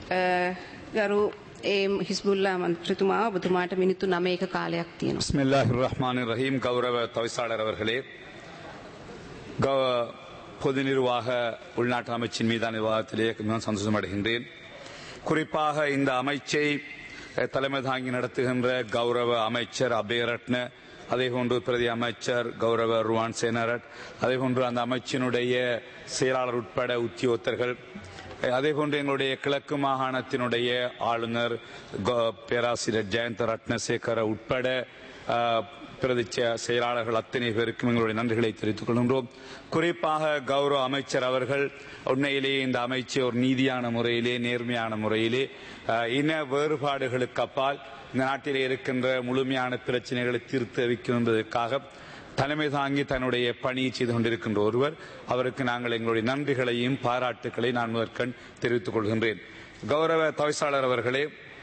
ගරු ඒ හිස්බුල්ලා මන්ත්‍රතුමා ඔබතුමාට මිනිත්තු නමයක කාලයක් තියෙනවා. பிஸ்மில்லாஹிர் ரஹ்மான் ரஹீம் கௌரவ தவிசாளர் அவர்களே கௌ பொது நிர்வாக உள்நாட்டு அமைச்சின் மீதான விவாதத்திலே மிகவும் சந்தோஷம் அடைகின்றேன் குறிப்பாக இந்த அமைச்சை அஹ், தலைமை தாங்கி நடத்துகின்ற கௌரவ அமைச்சர் அபேரட்ன அதே போன்று பிரதி அமைச்சர் கௌரவ ருவான் சேனரட் அதே போன்று அந்த அமைச்சினுடைய செயலாளர் உட்பட உத்தியோகத்தர்கள் அதே போன்று எங்களுடைய கிழக்கு மாகாணத்தினுடைய ஆளுநர் கோ- பேராசிரியர் ஜெயந்த ரத்னசேகர உட்பட அஹ், பிரதி செ- செயலாளர்கள் அத்தனை பேருக்கும் எங்களுடைய நன்றிகளை தெரிவித்துக் கொள்கின்றோம் குறிப்பாக கௌரவ அமைச்சர் அவர்கள் உண்மையிலேயே இந்த அமைச்சர் ஒரு நீதியான முறையிலே நேர்மையான முறையிலே அஹ், இன வேறுபாடுகளுக்கு அப்பால் இந்த நாட்டிலே இருக்கின்ற முழுமையான பிரச்சனைகளை தீர்த்து வைக்கின்றதற்காக தலைமை தாங்கி தன்னுடைய பணியை செய்து கொண்டிருக்கின்ற ஒருவர் அவருக்கு நாங்கள் எங்களுடைய நன்றிகளையும் பாராட்டுக்களை நான் முதற்கண் தெரிவித்துக் கொள்கின்றேன் கௌரவ தவிசாளர் அவர்களே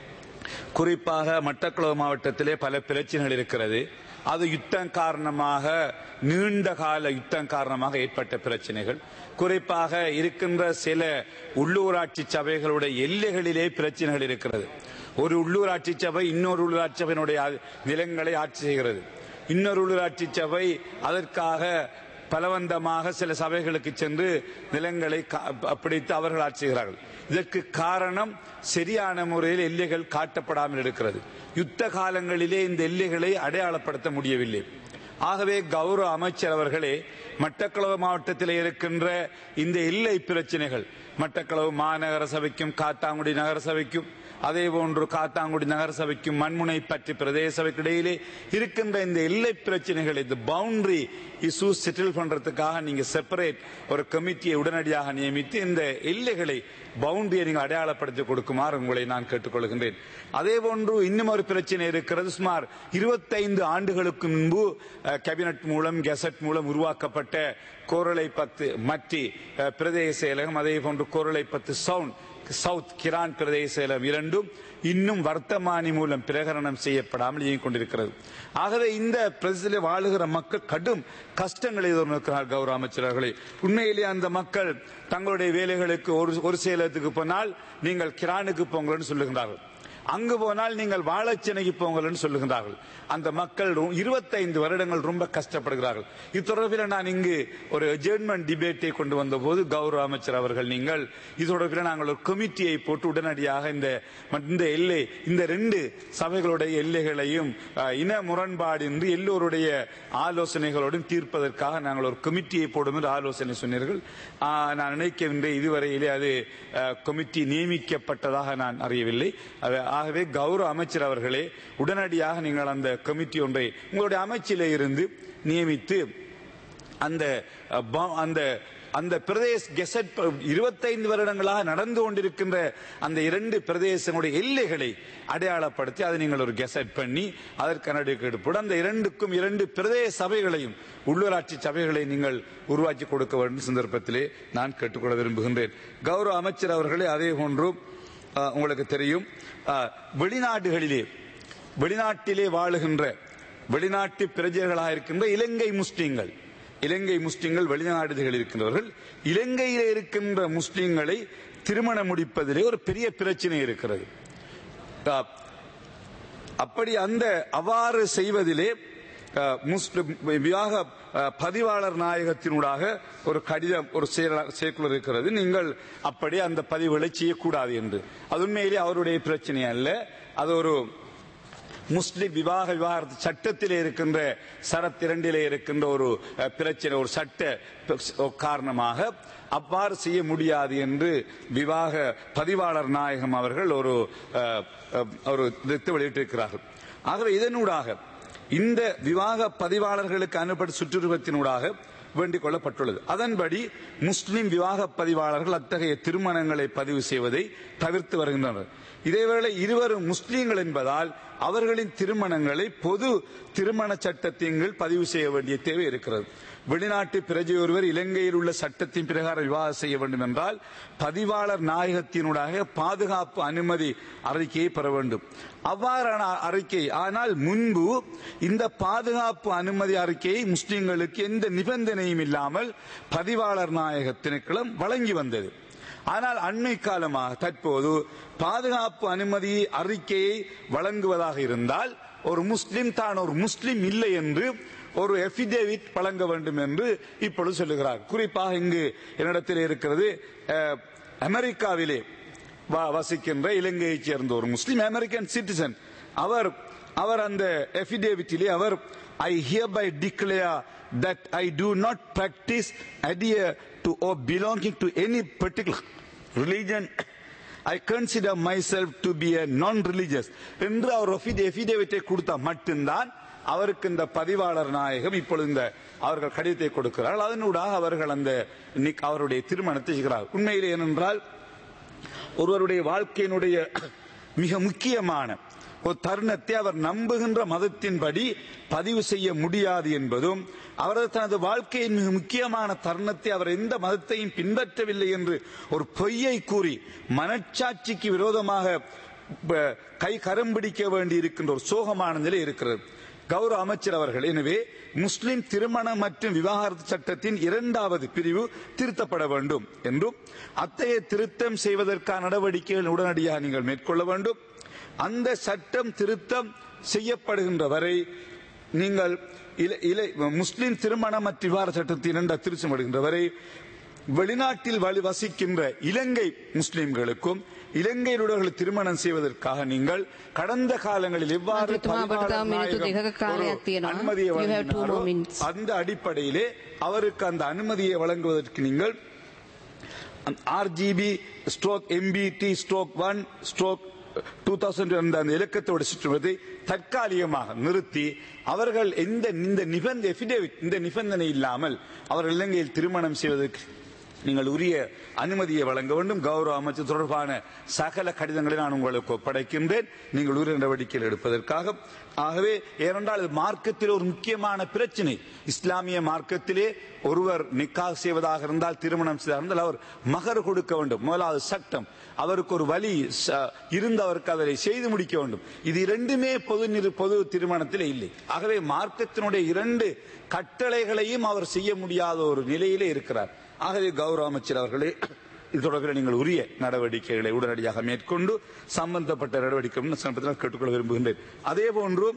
குறிப்பாக மட்டக்களவு மாவட்டத்திலே பல பிரச்சனைகள் இருக்கிறது அது யுத்தம் காரணமாக நீண்ட கால யுத்தம் காரணமாக ஏற்பட்ட பிரச்சனைகள் குறிப்பாக இருக்கின்ற சில உள்ளூராட்சி சபைகளுடைய எல்லைகளிலே பிரச்சனைகள் இருக்கிறது ஒரு உள்ளூராட்சி சபை இன்னொரு உள்ளூராட்சி சபையினுடைய ஆ- நிலங்களை ஆட்சி செய்கிறது இன்னொரு உள்ளூராட்சி சபை அதற்காக பலவந்தமாக சில சபைகளுக்கு சென்று நிலங்களை கா- பிடித்து அவர்கள் ஆட்சி செய்கிறார்கள் இதற்கு காரணம் சரியான முறையில் எல்லைகள் காட்டப்படாமல் இருக்கிறது யுத்த காலங்களிலே இந்த எல்லைகளை அடையாளப்படுத்த முடியவில்லை ஆகவே கௌரவ அமைச்சர் அவர்களே மட்டக்களவு மாவட்டத்தில் இருக்கின்ற இந்த எல்லை பிரச்சனைகள் மட்டக்களவு மாநகர சபைக்கும் காத்தாங்குடி நகர சபைக்கும் அதே போன்று காத்தாங்குடி நகர சபைக்கும் மண்முனை பற்றி பிரதேச சபைக்கு இடையிலே இருக்கின்ற இந்த எல்லை பிரச்சனைகள் இந்த பவுண்டரி இஷ்யூ செட்டில் பண்றதுக்காக நீங்க செப்பரேட் ஒரு கமிட்டியை உடனடியாக நியமித்து இந்த எல்லைகளை பவுண்டரியை நீங்க அடையாளப்படுத்தி கொடுக்குமாறு உங்களை நான் கேட்டுக்கொள்கின்றேன் அதே போன்று இன்னும் ஒரு பிரச்சனை இருக்கிறது சுமார் இருபத்தைந்து ஆண்டுகளுக்கு முன்பு அஹ், கேபினட் மூலம் கெசட் மூலம் உருவாக்கப்பட்ட கோரளை பத்து மற்றி அஹ், பிரதேச செயலகம் அதே போன்று கோரளை பத்து சவுண்ட் சவுத் கிரான் பிரதேச செயலம் இரண்டும் இன்னும் வர்த்தமானி மூலம் பிரகடனம் செய்யப்படாமல் இயங்கிக் கொண்டிருக்கிறது ஆகவே இந்த பிரதேசத்தில் வாழுகிற மக்கள் கடும் கஷ்டங்களை எதிர்நோக்கிறார் கௌரவ அமைச்சர்களே உண்மையிலேயே அந்த மக்கள் தங்களுடைய வேலைகளுக்கு ஒரு ஒரு சேலத்துக்கு போனால் நீங்கள் கிரானுக்கு போங்கள்னு சொல்லுகிறார்கள் அங்கு போனால் நீங்கள் வாழச்சேனைக்கு போங்கள்னு சொல்லுகிறார்கள் அந்த மக்கள் ரொ- 25 வருடங்கள் ரொம்ப கஷ்டப்படுகிறார்கள் இத்தொடர்பில் நான் இங்கு ஒரு ஜெர்மன் டிபேட்டை கொண்டு வந்த போது கௌரவ அமைச்சர் அவர்கள் நீங்கள் இது தொடர்பில் நாங்கள் ஒரு கமிட்டியை போட்டு உடனடியாக இந்த இந்த எல்லை இந்த ரெண்டு சபைகளுடைய எல்லைகளையும் அஹ், இன முரண்பாடின்றி எல்லோருடைய ஆலோசனைகளோடும் தீர்ப்பதற்காக நாங்கள் ஒரு கமிட்டியை போடும் என்று ஆலோசனை சொன்னீர்கள் ஆஹ், நான் நினைக்கின்றேன் இதுவரையிலே அது அஹ், கமிட்டி நியமிக்கப்பட்டதாக நான் அறியவில்லை அது- ஆகவே கௌரவ அமைச்சர் அவர்களே உடனடியாக நீங்கள் அந்த கமிட்டி ஒன்றை உங்களுடைய அமைச்சிலே இருந்து நியமித்து அந்த அஹ், ப- அந்த அந்த பிரதேச கெசட் இருபத்தைந்து வருடங்களாக நடந்து கொண்டிருக்கின்ற அந்த இரண்டு பிரதேசங்களுடைய எல்லைகளை அடையாளப்படுத்தி அதை நீங்கள் ஒரு கெசட் பண்ணி அதற்கு நடவடிக்கை போட அந்த இரண்டுக்கும் இரண்டு பிரதேச சபைகளையும் உள்ளூராட்சி சபைகளை நீங்கள் உருவாக்கி கொடுக்க வேண்டும் சந்தர்ப்பத்திலே நான் கேட்டுக்கொள்ள விரும்புகின்றேன் கௌரவ அமைச்சர் அவர்களே அதே போன்று அஹ், உங்களுக்கு தெரியும் அஹ், வெளிநாடுகளிலே வெளிநாட்டிலே வாழுகின்ற வெளிநாட்டு பிரஜைகளாக இருக்கின்ற இலங்கை முஸ்லிம்கள் இலங்கை முஸ்லிம்கள் வெளிநாடுகளில் இருக்கின்றவர்கள் இலங்கையிலே இருக்கின்ற முஸ்லிம்களை திருமணம் முடிப்பதிலே ஒரு பெரிய பிரச்சனை இருக்கிறது அஹ், அப்படி அந்த அவ்வாறு செய்வதிலே அஹ், முஸ்லிம் விவாக அஹ், பதிவாளர் நாயகத்தினூடாக ஒரு கடிதம் ஒரு சேர்க்குலர் இருக்கிறது நீங்கள் அப்படி அந்த பதிவுகளை செய்யக்கூடாது என்று அது உண்மையிலே அவருடைய பிரச்சனை அல்ல அது ஒரு முஸ்லிம் விவாக விவாகரத்து சட்டத்திலே இருக்கின்ற சரத் இரண்டிலே இருக்கின்ற ஒரு அஹ், பிரச்சனை ஒரு சட்ட ப- காரணமாக அவ்வாறு செய்ய முடியாது என்று விவாக பதிவாளர் நாயகம் அவர்கள் ஒரு அஹ், அஹ், ஒரு இதை வெளியிட்டிருக்கிறார்கள் ஆகவே இதனூடாக இந்த விவாக பதிவாளர்களுக்கு அனுப்பப்பட்ட சுற்றுருவத்தினூடாக வேண்டிக் கொள்ளப்பட்டுள்ளது அதன்படி முஸ்லிம் விவாக பதிவாளர்கள் அத்தகைய திருமணங்களை பதிவு செய்வதை தவிர்த்து வருகின்றனர் இதேவேளை இருவரும் முஸ்லீம்கள் என்பதால் அவர்களின் திருமணங்களை பொது திருமண சட்டத்தின் கீழ் பதிவு செய்ய வேண்டிய தேவை இருக்கிறது வெளிநாட்டு பிரஜை ஒருவர் இலங்கையில் உள்ள சட்டத்தின் பிரகாரம் விவாதம் செய்ய வேண்டும் என்றால் பதிவாளர் நாயகத்தினூடாக பாதுகாப்பு அனுமதி அறிக்கையை பெற வேண்டும் அவ்வாறான அறிக்கை ஆனால் முன்பு இந்த பாதுகாப்பு அனுமதி அறிக்கையை முஸ்லிம்களுக்கு எந்த நிபந்தனையும் இல்லாமல் பதிவாளர் நாயக திணைக்களம் வழங்கி வந்தது ஆனால் அண்மை காலமாக தற்போது பாதுகாப்பு அனுமதி அறிக்கையை வழங்குவதாக இருந்தால் ஒரு முஸ்லிம் தான் ஒரு முஸ்லிம் இல்லை என்று ஒரு எஃபிடேவிட் வழங்க வேண்டும் என்று இப்பொழுது சொல்லுகிறார் குறிப்பாக இங்கு என்னிடத்தில் இருக்கிறது அஹ், அமெரிக்காவிலே வ- வசிக்கின்ற இலங்கையைச் சேர்ந்த ஒரு முஸ்லிம் அமெரிக்கன் சிட்டிசன் அவர் அவர் அந்த எஃபிடேவிட்டிலே அவர் I hereby declare that I do not practise adhere to or belonging to any particular religion I consider myself to be a non religious என்று அவர் எஃபிடேவிட்டை கொடுத்தா மட்டும்தான் அவருக்கு இந்த பதிவாளர் நாயகம் இப்பொழுது இந்த அவர்கள் கடிதத்தை கொடுக்கிறார்கள் அதனூடாக அவர்கள் அந்த இன்னைக்கு அவருடைய திருமணத்தை செய்கிறார் உண்மையிலே ஏனென்றால் ஒருவருடைய வாழ்க்கையினுடைய மிக முக்கியமான ஒரு தருணத்தை அவர் நம்புகின்ற மதத்தின்படி பதிவு செய்ய முடியாது என்பதும் அவரது தனது வாழ்க்கையின் மிக முக்கியமான தருணத்தை அவர் எந்த மதத்தையும் பின்பற்றவில்லை என்று ஒரு பொய்யை கூறி மனச்சாட்சிக்கு விரோதமாக ப- கை கரம் பிடிக்க வேண்டி இருக்கின்ற ஒரு சோகமான நிலை இருக்கிறது கௌரவ அமைச்சர் அவர்கள் எனவே முஸ்லிம் திருமணம் மற்றும் விவாகரத்து சட்டத்தின் இரண்டாவது பிரிவு திருத்தப்பட வேண்டும் என்றும் அத்தகைய திருத்தம் செய்வதற்கான நடவடிக்கைகள் உடனடியாக நீங்கள் மேற்கொள்ள வேண்டும் அந்த சட்டம் திருத்தம் செய்யப்படுகின்ற வரை நீங்கள் இல- இல- முஸ்லிம் திருமணம் மற்றும் விவாக சட்டத்தின் இரண்டாவது திருத்தம் வருகின்ற வரை வெளிநாட்டில் வலி வசிக்கின்ற இலங்கை முஸ்லிம்களுக்கும் இலங்கையுடைய திருமணம் செய்வதற்காக நீங்கள் கடந்த காலங்களில் எவ்வாறு மன்றித்துமா, பதிவாளர் අපිට තව මිනිත්තු நாயகம் දෙකක කාලයක් ஒரு තියෙනවා. அனுமதியை You have two வழங்கினாரோ, more minutes. அந்த அடிப்படையிலே அவருக்கு அந்த அனுமதியை வழங்குவதற்கு நீங்கள் RGP stroke MPD stroke one stroke two thousand அந்த அந்த இலக்கத்தோடு சுற்றுவதை தற்காலிகமாக நிறுத்தி அவர்கள் எந்த இந்த நிபந்த எஃபிடேவிட் இந்த நிபந்தனை இல்லாமல் அவர்கள் இலங்கையில் திருமணம் செய்வதற்கு நீங்கள் உரிய அனுமதியை வழங்க வேண்டும் கௌரவ அமைச்சர் தொடர்பான சகல கடிதங்களை நான் உங்களுக்கு ஒப்படைக்கின்றேன் நீங்கள் உரிய நடவடிக்கைகள் எடுப்பதற்காக ஆகவே ஏனென்றால் இது மார்க்கத்தில் ஒரு முக்கியமான பிரச்சனை இஸ்லாமிய மார்க்கத்திலே ஒருவர் நிக்கா செய்வதாக இருந்தால் திருமணம் செய்வதாக இருந்தால் அவர் மகர் கொடுக்க வேண்டும் முதலாவது சட்டம் அவருக்கு ஒரு வழி ச- இருந்து அவருக்கு அதை செய்து முடிக்க வேண்டும் இது இரண்டுமே பொது நிறு பொது திருமணத்தில் இல்லை ஆகவே மார்க்கத்தினுடைய இரண்டு கட்டளைகளையும் அவர் செய்ய முடியாத ஒரு நிலையிலே இருக்கிறார் ஆகவே கௌரவ அமைச்சர் அவர்களே இது தொடர்பில் நீங்கள் உரிய நடவடிக்கைகளை உடனடியாக மேற்கொண்டு சம்பந்தப்பட்ட நடவடிக்கை சம்பந்தத்தில் கேட்டுக்கொள்ள விரும்புகின்றேன் அதே போன்று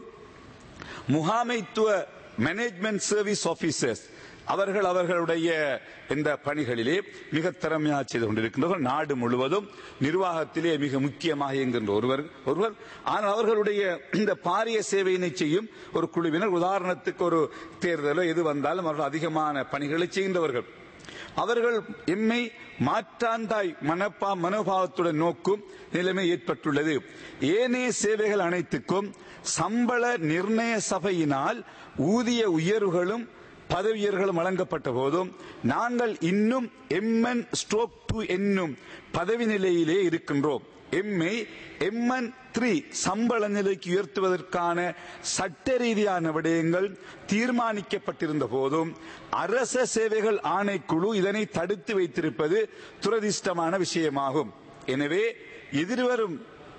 முகாமைத்துவ மேனேஜ்மெண்ட் சர்வீஸ் ஆபீசர்ஸ் அவர்கள் அவர்களுடைய இந்த பணிகளிலே மிக திறமையாக செய்து கொண்டிருக்கின்றனர் நாடு முழுவதும் நிர்வாகத்திலே மிக முக்கியமாக இயங்குகின்ற ஒருவர் ஒருவர் ஆனால் அவர்களுடைய இந்த பாரிய சேவையினை செய்யும் ஒரு குழுவினர் உதாரணத்துக்கு ஒரு தேர்தலோ எது வந்தாலும் அவர்கள் அதிகமான பணிகளை செய்கின்றவர்கள் அவர்கள் எம்மை மாற்றாந்தாய் மனப்பா மனோபாவத்துடன் நோக்கும் நிலைமை ஏற்பட்டுள்ளது ஏனைய சேவைகள் அனைத்துக்கும் சம்பள நிர்ணய சபையினால் ஊதிய உயர்வுகளும் பதவியர்களும் வழங்கப்பட்ட போதும் நாங்கள் இன்னும் எம்என் ஸ்ட்ரோக் டூ என்னும் பதவி நிலையிலே இருக்கின்றோம் எம்மை எம்என் த்ரீ சம்பள நிலைக்கு உயர்த்துவதற்கான சட்ட ரீதியான விடயங்கள் தீர்மானிக்கப்பட்டிருந்த போதும் அரச சேவைகள் ஆணைக்குழு இதனை தடுத்து வைத்திருப்பது துரதிர்ஷ்டமான விஷயமாகும் எனவே எதிர்வரும்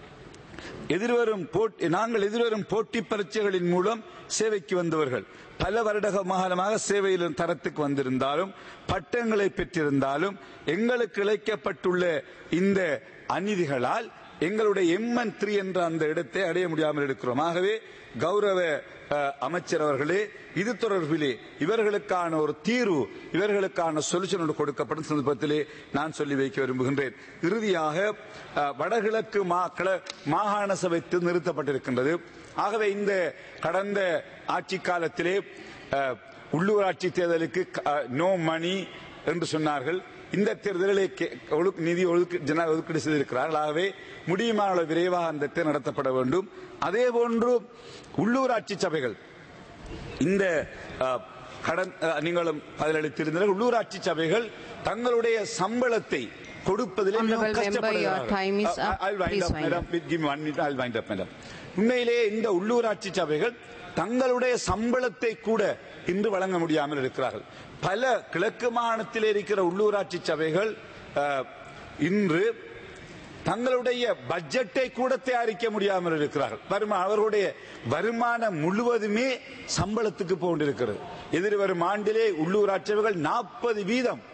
எதிர்வரும் போட்டி நாங்கள் எதிர்வரும் போட்டி பரீட்சைகளின் மூலம் சேவைக்கு வந்தவர்கள் பல வருட காலமாக சேவையில் தரத்துக்கு வந்திருந்தாலும் பட்டங்களை பெற்றிருந்தாலும் எங்களுக்கு இழைக்கப்பட்டுள்ள இந்த அநீதிகளால் எங்களுடைய எம்என் த்ரீ என்ற அந்த இடத்தை அடைய முடியாமல் இருக்கிறோம் ஆகவே கௌரவ அஹ், அமைச்சர் அவர்களே இது தொடர்பிலே இவர்களுக்கான ஒரு தீர்வு இவர்களுக்கான சொல்யூஷன் ஒன்று கொடுக்கப்படும் சந்தர்ப்பத்திலே நான் சொல்லி வைக்க விரும்புகின்றேன் இறுதியாக அஹ், வடகிழக்கு மா கிழ- மாகாண சபை தி- நிறுத்தப்பட்டிருக்கின்றது ஆகவே இந்த கடந்த ஆட்சி காலத்திலே அஹ், உள்ளூராட்சி தேர்தலுக்கு நோ மணி என்று சொன்னார்கள் இந்த தேர்தலிலே கே- ஒழுக்கு- நிதி ஒழுக்கு ஜன ஒதுக்கீடு செய்திருக்கிறார்கள் ஆகவே முடியுமான அளவு விரைவாக அந்த தேர்தல் நடத்தப்பட வேண்டும் அதே போன்று உள்ளூராட்சி சபைகள் இந்த அஹ், கடன் அஹ், நீங்களும் பதிலளித்திருந்தீர்கள் உள்ளூராட்சி சபைகள் தங்களுடைய சம்பளத்தை கொடுப்பதிலே மிகவும் Honorable member, your time is கஷ்டப்படுகிறார்கள். up. I'll wind Please up, wind madam. Give me one minute, I'll wind up, madam. உண்மையிலேயே இந்த உள்ளூராட்சி சபைகள் தங்களுடைய சம்பளத்தை கூட இன்று வழங்க முடியாமல் இருக்கிறார்கள் பல கிழக்கு மாகாணத்தில் இருக்கிற உள்ளூராட்சி சபைகள் அஹ், இன்று தங்களுடைய பட்ஜெட்டை கூட தயாரிக்க முடியாமல் இருக்கிறார்கள் வருமா அவர்களுடைய வருமானம் முழுவதுமே சம்பளத்துக்கு போன்றிருக்கிறது எதிர்வரும் ஆண்டிலே உள்ளூராட்சி சபைகள் நாற்பது வீதம்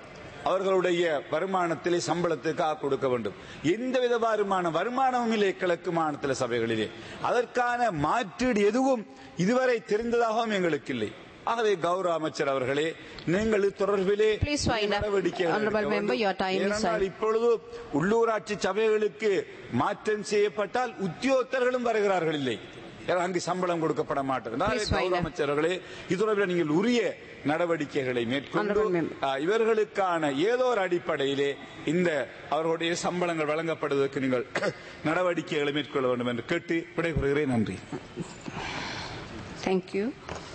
அவர்களுடைய வருமானத்திலே சம்பளத்துக்காக கொடுக்க வேண்டும் எந்தவித வருமானம் வருமானமும் இல்லை கிழக்கு மாநில சபைகளிலே அதற்கான மாற்றீடு எதுவும் இதுவரை தெரிந்ததாகவும் எங்களுக்கு இல்லை ஆகவே கௌரவ அமைச்சர் அவர்களே நீங்கள் இது தொடர்பிலே Please wind up. நடவடிக்கைகள் Honourable எடுக்க member, வேண்டும். your time is ஏனென்றால் up. இப்பொழுது உள்ளூராட்சி சபைகளுக்கு மாற்றம் செய்யப்பட்டால் உத்தியோகத்தர்களும் வருகிறார்கள் இல்லை ஏன்னா அங்கு சம்பளம் கொடுக்கப்பட மாட்டது ஆகவே Please wind கௌரவ up. அமைச்சர்களே இது தொடர்பில் நீங்கள் உரிய நடவடிக்கைகளை மேற்கொண்டு Honourable member. ஆ, இவர்களுக்கான ஏதோ ஒரு அடிப்படையிலே இந்த அவர்களுடைய சம்பளங்கள் வழங்கப்படுவதற்கு நீங்கள் நடவடிக்கைகளை மேற்கொள்ள வேண்டும் என்று கேட்டு விடைபெறுகிறேன் நன்றி Thank you.